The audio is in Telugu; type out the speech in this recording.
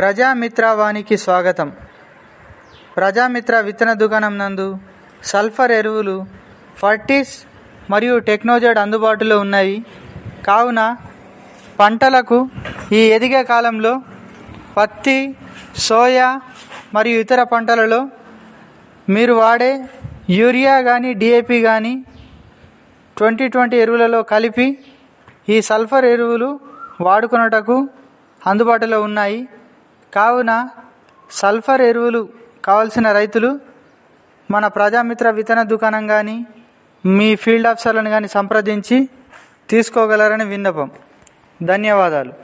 ప్రజామిత్రవానికి స్వాగతం ప్రజామిత్ర విత్తన దుకాణం నందు సల్ఫర్ ఎరువులు ఫర్టిస్ మరియు టెక్నోజెడ్ అందుబాటులో ఉన్నాయి కావున పంటలకు ఈ ఎదిగే కాలంలో పత్తి సోయా మరియు ఇతర పంటలలో మీరు వాడే యూరియా కానీ డిఏపి కానీ ట్వంటీ ట్వంటీ ఎరువులలో కలిపి ఈ సల్ఫర్ ఎరువులు వాడుకొనుటకు అందుబాటులో ఉన్నాయి కావున సల్ఫర్ ఎరువులు కావలసిన రైతులు మన ప్రజామిత్ర విత్తన దుకాణం కానీ మీ ఫీల్డ్ ఆఫీసర్లను కానీ సంప్రదించి తీసుకోగలరని విన్నపం ధన్యవాదాలు